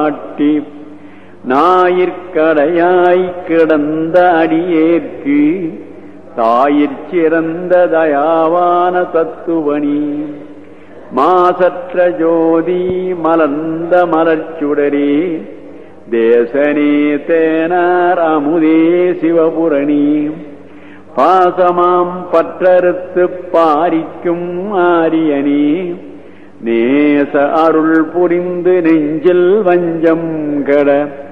காட்டி ஞாயிற்கடையாய் கிடந்த அடியேற்கு தாயிற் சிறந்த தயாவான தத்துவனி மாசற்ற ஜோதி மலர்ந்த மலர்ச்சுடரே தேசனே தேனார் அமுதே சிவபுரணி பாசமாம் பற்றறுத்து பாரிக்கும் ஆரியனே நேச அருள் புரிந்து நெஞ்சில் வஞ்சம் கட